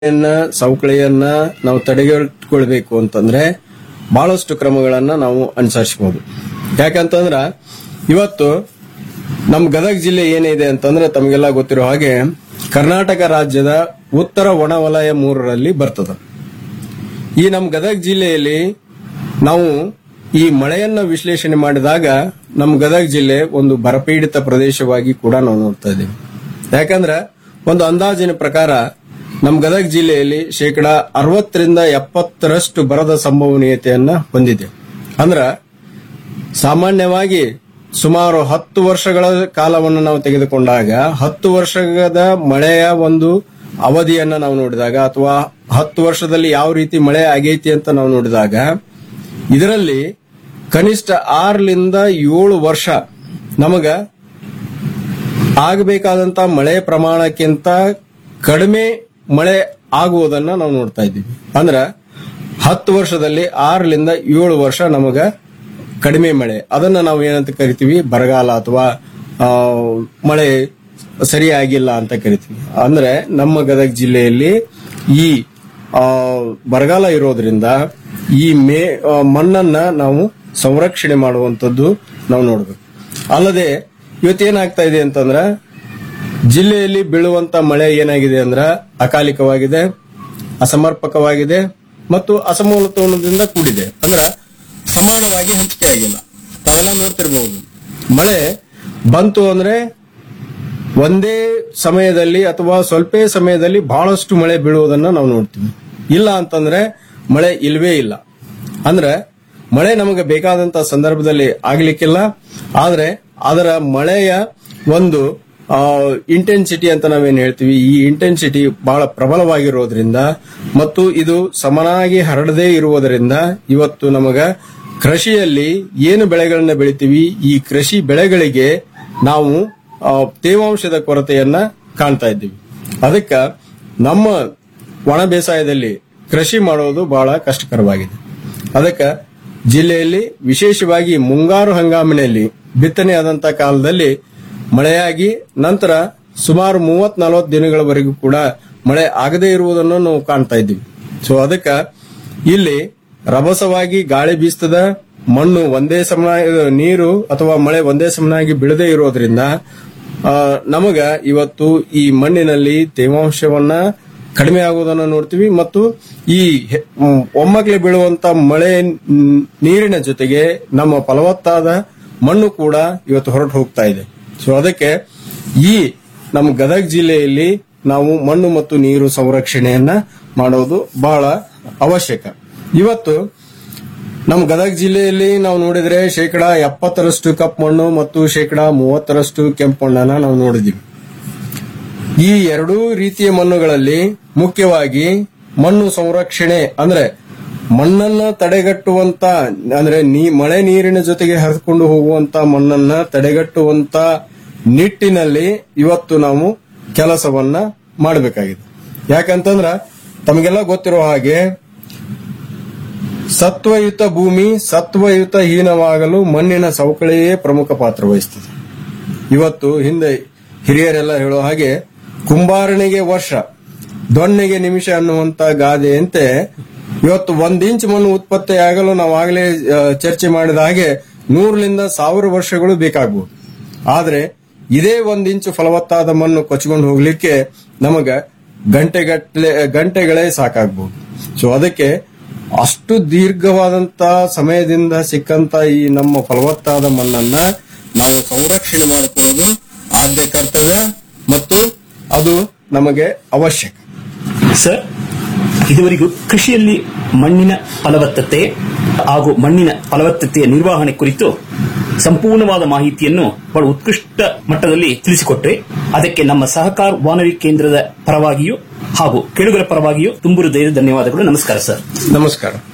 ಮಳೆಯನ್ನ ಸವಕಳಿಯನ್ನ ನಾವು ತಡೆಗಟ್ಟಕೊಳ್ಬೇಕು ಅಂತಂದ್ರೆ ಬಹಳಷ್ಟು ಕ್ರಮಗಳನ್ನ ನಾವು ಅನುಸರಿಸಬಹುದು ಯಾಕಂತಂದ್ರ ಇವತ್ತು ನಮ್ಮ ಗದಗ ಜಿಲ್ಲೆ ಏನಿದೆ ಅಂತಂದ್ರೆ ತಮಗೆಲ್ಲ ಗೊತ್ತಿರೋ ಹಾಗೆ ಕರ್ನಾಟಕ ರಾಜ್ಯದ ಉತ್ತರ ಒಣವಲಯ ಮೂರರಲ್ಲಿ ಬರ್ತದ ಈ ನಮ್ಮ ಗದಗ ಜಿಲ್ಲೆಯಲ್ಲಿ ನಾವು ಈ ಮಳೆಯನ್ನ ವಿಶ್ಲೇಷಣೆ ಮಾಡಿದಾಗ ನಮ್ಮ ಗದಗ ಜಿಲ್ಲೆ ಒಂದು ಬರಪೀಡಿತ ಪ್ರದೇಶವಾಗಿ ಕೂಡ ನಾವು ನೋಡ್ತಾ ಇದ್ದೀವಿ ಯಾಕಂದ್ರೆ ಒಂದು ಅಂದಾಜಿನ ಪ್ರಕಾರ ನಮ್ಮ ಗದಗ ಜಿಲ್ಲೆಯಲ್ಲಿ ಶೇಕಡ ಅರವತ್ತರಿಂದ ಎಪ್ಪತ್ತರಷ್ಟು ಬರದ ಸಂಭವನೀಯತೆಯನ್ನ ಹೊಂದಿದೆ ಅಂದ್ರ ಸಾಮಾನ್ಯವಾಗಿ ಸುಮಾರು ಹತ್ತು ವರ್ಷಗಳ ಕಾಲವನ್ನು ನಾವು ತೆಗೆದುಕೊಂಡಾಗ ಹತ್ತು ವರ್ಷದ ಮಳೆಯ ಒಂದು ಅವಧಿಯನ್ನ ನಾವು ನೋಡಿದಾಗ ಅಥವಾ ಹತ್ತು ವರ್ಷದಲ್ಲಿ ಯಾವ ರೀತಿ ಮಳೆ ಆಗೈತಿ ಅಂತ ನಾವು ನೋಡಿದಾಗ ಇದರಲ್ಲಿ ಕನಿಷ್ಠ ಆರರಿಂದ ಏಳು ವರ್ಷ ನಮಗ ಆಗಬೇಕಾದಂತ ಮಳೆ ಪ್ರಮಾಣಕ್ಕಿಂತ ಕಡಿಮೆ ಮಳೆ ಆಗುವುದನ್ನ ನಾವು ನೋಡ್ತಾ ಇದ್ದೀವಿ ಅಂದ್ರ ಹತ್ತು ವರ್ಷದಲ್ಲಿ ಆರರಿಂದ ಏಳು ವರ್ಷ ನಮಗ ಕಡಿಮೆ ಮಳೆ ಅದನ್ನ ನಾವು ಏನಂತ ಕರಿತೀವಿ ಬರಗಾಲ ಅಥವಾ ಆ, ಮಳೆ ಸರಿಯಾಗಿಲ್ಲ ಅಂತ ಕರಿತೀವಿ ಅಂದ್ರೆ ನಮ್ಮ ಗದಗ ಜಿಲ್ಲೆಯಲ್ಲಿ ಈ ಆ, ಬರಗಾಲ ಇರೋದ್ರಿಂದ ಈ ಮೇ ಆ, ಮಣ್ಣನ್ನ ನಾವು ಸಂರಕ್ಷಣೆ ಮಾಡುವಂತದ್ದು ನಾವು ನೋಡ್ಬೇಕು ಅಲ್ಲದೆ ಇವತ್ತೇನಾಗ್ತಾ ಇದೆ ಅಂತಂದ್ರ ಜಿಲ್ಲೆಯಲ್ಲಿ ಬೀಳುವಂತ ಮಳೆ ಏನಾಗಿದೆ ಅಂದ್ರ ಅಕಾಲಿಕವಾಗಿದೆ ಅಸಮರ್ಪಕವಾಗಿದೆ ಮತ್ತು ಅಸಮತೋಲನದಿಂದ ಕೂಡಿದೆ ಅಂದ್ರ ಸಮಾನವಾಗಿ ಹಂಚಿಕೆ ಆಗಿಲ್ಲ ತಾವೆಲ್ಲ ನೋಡ್ತಿರ್ಬಹುದು ಮಳೆ ಬಂತು ಅಂದ್ರೆ ಒಂದೇ ಸಮಯದಲ್ಲಿ ಅಥವಾ ಸ್ವಲ್ಪ ಸಮಯದಲ್ಲಿ ಬಹಳಷ್ಟು ಮಳೆ ಬೀಳುವುದನ್ನ ನಾವು ನೋಡ್ತೀವಿ ಇಲ್ಲ ಅಂತಂದ್ರೆ ಮಳೆ ಇಲ್ವೇ ಇಲ್ಲ ಅಂದ್ರೆ ಮಳೆ ನಮಗೆ ಬೇಕಾದಂತ ಸಂದರ್ಭದಲ್ಲಿ ಆಗ್ಲಿಕ್ಕಿಲ್ಲ ಆದ್ರೆ ಅದರ ಮಳೆಯ ಒಂದು ಇಂಟೆನ್ಸಿಟಿ ಅಂತ ನಾವೇನ್ ಹೇಳ್ತೀವಿ ಈ ಇಂಟೆನ್ಸಿಟಿ ಬಹಳ ಪ್ರಬಲವಾಗಿರೋದ್ರಿಂದ ಮತ್ತು ಇದು ಸಮನಾಗಿ ಹರಡದೇ ಇರುವುದರಿಂದ ಇವತ್ತು ನಮಗ ಕೃಷಿಯಲ್ಲಿ ಏನು ಬೆಳೆಗಳನ್ನ ಬೆಳಿತೀವಿ ಈ ಕೃಷಿ ಬೆಳೆಗಳಿಗೆ ನಾವು ಆ, ತೇವಾಂಶದ ಕೊರತೆಯನ್ನ ಕಾಣ್ತಾ ಇದ್ದೀವಿ ಅದಕ್ಕ ನಮ್ಮ ಒಣ ಬೇಸಾಯದಲ್ಲಿ ಕೃಷಿ ಮಾಡೋದು ಬಹಳ ಕಷ್ಟಕರವಾಗಿದೆ ಅದಕ್ಕ ಜಿಲ್ಲೆಯಲ್ಲಿ ವಿಶೇಷವಾಗಿ ಮುಂಗಾರು ಹಂಗಾಮಿನಲ್ಲಿ ಬಿತ್ತನೆ ಆದಂತ ಕಾಲದಲ್ಲಿ ಮಳೆಯಾಗಿ ನಂತರ ಸುಮಾರು ಮೂವತ್ ನಲವತ್ತು ದಿನಗಳವರೆಗೂ ಕೂಡ ಮಳೆ ಆಗದೇ ಇರುವುದನ್ನು ನಾವು ಕಾಣ್ತಾ ಇದ್ದೀವಿ ಸೊ ಅದಕ್ಕ ಇಲ್ಲಿ ರಭಸವಾಗಿ ಗಾಳಿ ಬೀಸ್ತದ ಮಣ್ಣು ಒಂದೇ ಸಮನ ನೀರು ಅಥವಾ ಮಳೆ ಒಂದೇ ಸಮನಾಗಿ ಬೀಳದೇ ಇರೋದ್ರಿಂದ ಆ, ನಮಗ ಇವತ್ತು ಈ ಮಣ್ಣಿನಲ್ಲಿ ತೇವಾಂಶವನ್ನ ಕಡಿಮೆ ಆಗುವುದನ್ನು ನೋಡ್ತೀವಿ ಮತ್ತು ಈ ಹೆ- ಮ್, ಒಮ್ಮಕ್ಲೆ ಬೀಳುವಂತ ಮಳೆ ನ್- ನೀರಿನ ಜೊತೆಗೆ ನಮ್ಮ ಫಲವತ್ತಾದ ಮಣ್ಣು ಕೂಡ ಇವತ್ತು ಹೊರಟು ಹೋಗ್ತಾ ಇದೆ ಸೊ ಅದಕ್ಕೆ ಈ ನಮ್ಮ ಗದಗ ಜಿಲ್ಲೆಯಲ್ಲಿ ನಾವು ಮಣ್ಣು ಮತ್ತು ನೀರು ಸಂರಕ್ಷಣೆಯನ್ನ ಮಾಡೋದು ಬಹಳ ಅವಶ್ಯಕ ಇವತ್ತು ನಮ್ಮ ಗದಗ ಜಿಲ್ಲೆಯಲ್ಲಿ ನಾವು ನೋಡಿದ್ರೆ ಶೇಕಡಾ ಎಪ್ಪತ್ತರಷ್ಟು ಕಪ್ಪು ಮಣ್ಣು ಮತ್ತು ಶೇಕಡಾ ಮೂವತ್ತರಷ್ಟು ಕೆಂಪು ಮಣ್ಣನ್ನ ನಾವು ನೋಡಿದೀವಿ ಈ ಎರಡೂ ರೀತಿಯ ಮಣ್ಣುಗಳಲ್ಲಿ ಮುಖ್ಯವಾಗಿ ಮಣ್ಣು ಸಂರಕ್ಷಣೆ ಅಂದ್ರೆ ಮಣ್ಣನ್ನ ತಡೆಗಟ್ಟುವಂತ ಅಂದ್ರೆ ನೀ ಮಳೆ ನೀರಿನ ಜೊತೆಗೆ ಹರಿದುಕೊಂಡು ಹೋಗುವಂತ ಮಣ್ಣನ್ನ ತಡೆಗಟ್ಟುವಂತ ನಿಟ್ಟಿನಲ್ಲಿ ಇವತ್ತು ನಾವು ಕೆಲಸವನ್ನ ಮಾಡಬೇಕಾಗಿದೆ ಯಾಕಂತಂದ್ರ ತಮಗೆಲ್ಲ ಗೊತ್ತಿರೋ ಹಾಗೆ ಸತ್ವಯುತ ಭೂಮಿ ಸತ್ವಯುತ ಹೀನವಾಗಲು ಮಣ್ಣಿನ ಸವಕಳಿಯೇ ಪ್ರಮುಖ ಪಾತ್ರ ವಹಿಸುತ್ತದೆ ಇವತ್ತು ಹಿಂದೆ ಹಿರಿಯರೆಲ್ಲ ಹೇಳೋ ಹಾಗೆ ಕುಂಬಾರನಿಗೆ ವರ್ಷ ದೊಣ್ಣೆಗೆ ನಿಮಿಷ ಅನ್ನುವಂತ ಗಾದೆಯಂತೆ ಇವತ್ತು ಒಂದ್ ಇಂಚ್ ಮಣ್ಣು ಉತ್ಪತ್ತಿಯಾಗಲು ನಾವು ಆಗಲೇ ಆ, ಚರ್ಚೆ ಮಾಡಿದ ಹಾಗೆ ನೂರರಿಂದ ಸಾವಿರ ವರ್ಷಗಳು ಬೇಕಾಗಬಹುದು ಆದ್ರೆ ಇದೇ ಒಂದ್ ಇಂಚು ಫಲವತ್ತಾದ ಮಣ್ಣು ಕೊಚ್ಕೊಂಡು ಹೋಗ್ಲಿಕ್ಕೆ ನಮಗ ಗಂಟೆಗಟ್ಟಲೆ ಗಂಟೆಗಳೇ ಸಾಕಾಗ್ಬಹುದು ಸೊ ಅದಕ್ಕೆ ಅಷ್ಟು ದೀರ್ಘವಾದಂತ ಸಮಯದಿಂದ ಸಿಕ್ಕಂತ ಈ ನಮ್ಮ ಫಲವತ್ತಾದ ಮಣ್ಣನ್ನ ನಾವು ಸಂರಕ್ಷಣೆ ಮಾಡಿಕೊಳ್ಳೋದು ಆದ್ಯ ಕರ್ತವ್ಯ ಮತ್ತು ಅದು ನಮಗೆ ಅವಶ್ಯಕ ಸರ್ ಇದುವರೆಗೂ ಕೃಷಿಯಲ್ಲಿ ಮಣ್ಣಿನ ಫಲವತ್ತತೆ ಹಾಗೂ ಮಣ್ಣಿನ ಫಲವತ್ತತೆಯ ನಿರ್ವಹಣೆ ಕುರಿತು ಸಂಪೂರ್ಣವಾದ ಮಾಹಿತಿಯನ್ನು ಬಹಳ ಉತ್ಕೃಷ್ಟ ಮಟ್ಟದಲ್ಲಿ ತಿಳಿಸಿಕೊಟ್ರೆ ಅದಕ್ಕೆ ನಮ್ಮ ಸಹಕಾರ ವಾನವಿ ಕೇಂದ್ರದ ಪರವಾಗಿಯೂ ಹಾಗೂ ಕೇಳುಗರ ಪರವಾಗಿಯೂ ತುಂಬು ಹೃದಯದ ಧನ್ಯವಾದಗಳು ನಮಸ್ಕಾರ ಸರ್ ನಮಸ್ಕಾರ